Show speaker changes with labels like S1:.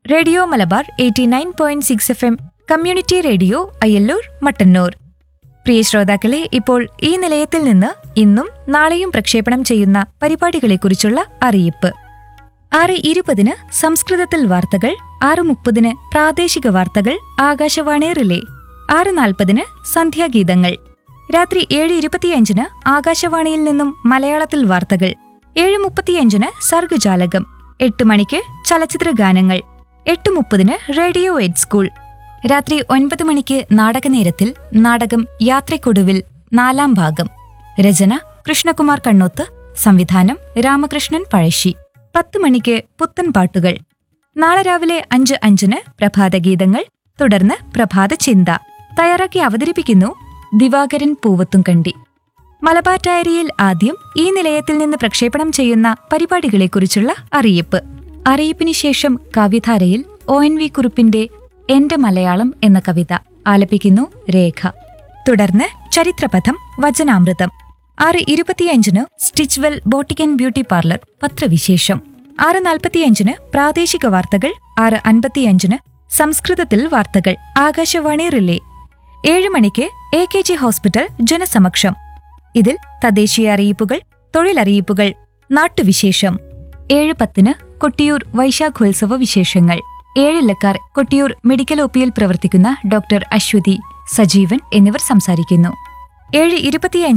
S1: radio Malabar eighty nine point six F M community radio Ayyallur Mattannur പ്രിയ ശ്രോതാക്കളെ ഇപ്പോൾ ഈ നിലയത്തിൽ നിന്ന് ഇന്നും നാളെയും പ്രക്ഷേപണം ചെയ്യുന്ന പരിപാടികളെക്കുറിച്ചുള്ള അറിയിപ്പ് ആറ് ഇരുപതിന് സംസ്കൃതത്തിൽ വാർത്തകൾ ആറ് മുപ്പതിന് പ്രാദേശിക വാർത്തകൾ ആകാശവാണി റിലേ ആറ് നാൽപ്പതിന് സന്ധ്യാഗീതങ്ങൾ രാത്രി ഏഴ് ഇരുപത്തിയഞ്ചിന് ആകാശവാണിയിൽ നിന്നും മലയാളത്തിൽ വാർത്തകൾ ഏഴ് മുപ്പത്തിയഞ്ചിന് സർഗജാലകം എട്ട് മണിക്ക് ചലച്ചിത്ര ഗാനങ്ങൾ എട്ട് മുപ്പതിന് റേഡിയോ എയ്ഡ് സ്കൂൾ രാത്രി ഒൻപത് മണിക്ക് നാടകനേരത്തിൽ നാടകം യാത്രയ്ക്കൊടുവിൽ നാലാം ഭാഗം രചന കൃഷ്ണകുമാർ കണ്ണോത്ത് സംവിധാനം രാമകൃഷ്ണൻ പഴശ്ശി പത്ത് മണിക്ക് പുത്തൻ പാട്ടുകൾ നാളെ രാവിലെ അഞ്ച് അഞ്ചിന് പ്രഭാതഗീതങ്ങൾ തുടർന്ന് പ്രഭാത ചിന്ത തയ്യാറാക്കി അവതരിപ്പിക്കുന്നു ദിവാകരൻ പൂവത്തും കണ്ടി മലബാർ ഡയറിയിൽ ആദ്യം ഈ നിലയത്തിൽ നിന്ന് പ്രക്ഷേപണം ചെയ്യുന്ന പരിപാടികളെക്കുറിച്ചുള്ള അറിയിപ്പ് അറിയിപ്പിന് ശേഷം കവിധാരയിൽ ഒ എൻ വി കുറുപ്പിന്റെ എന്റെ മലയാളം എന്ന കവിത ആലപിക്കുന്നു രേഖ തുടർന്ന് ചരിത്രപഥം വചനാമൃതം ആറ് ഇരുപത്തിയഞ്ചിന് Stitchwell boutique and beauty parlour പത്രവിശേഷം ആറ് നാൽപ്പത്തിയഞ്ചിന് പ്രാദേശിക വാർത്തകൾ ആറ് അൻപത്തിയഞ്ചിന് സംസ്കൃതത്തിൽ വാർത്തകൾ ആകാശവാണി റിലേ ഏഴ് മണിക്ക് എ കെ ജി ഹോസ്പിറ്റൽ ജനസമക്ഷം ഇതിൽ തദ്ദേശീയ അറിയിപ്പുകൾ തൊഴിലറിയിപ്പുകൾ നാട്ടുവിശേഷം ഏഴ് പത്തിന് കൊട്ടിയൂർ വൈശാഖോത്സവ വിശേഷങ്ങൾ ഏഴില്ലക്കാർ കൊട്ടിയൂർ മെഡിക്കൽ ഒപിയിൽ പ്രവർത്തിക്കുന്ന ഡോക്ടർ അശ്വതി സജീവൻ എന്നിവർ സംസാരിക്കുന്നു ഏഴ് ഇരുപത്തിയഞ്ച്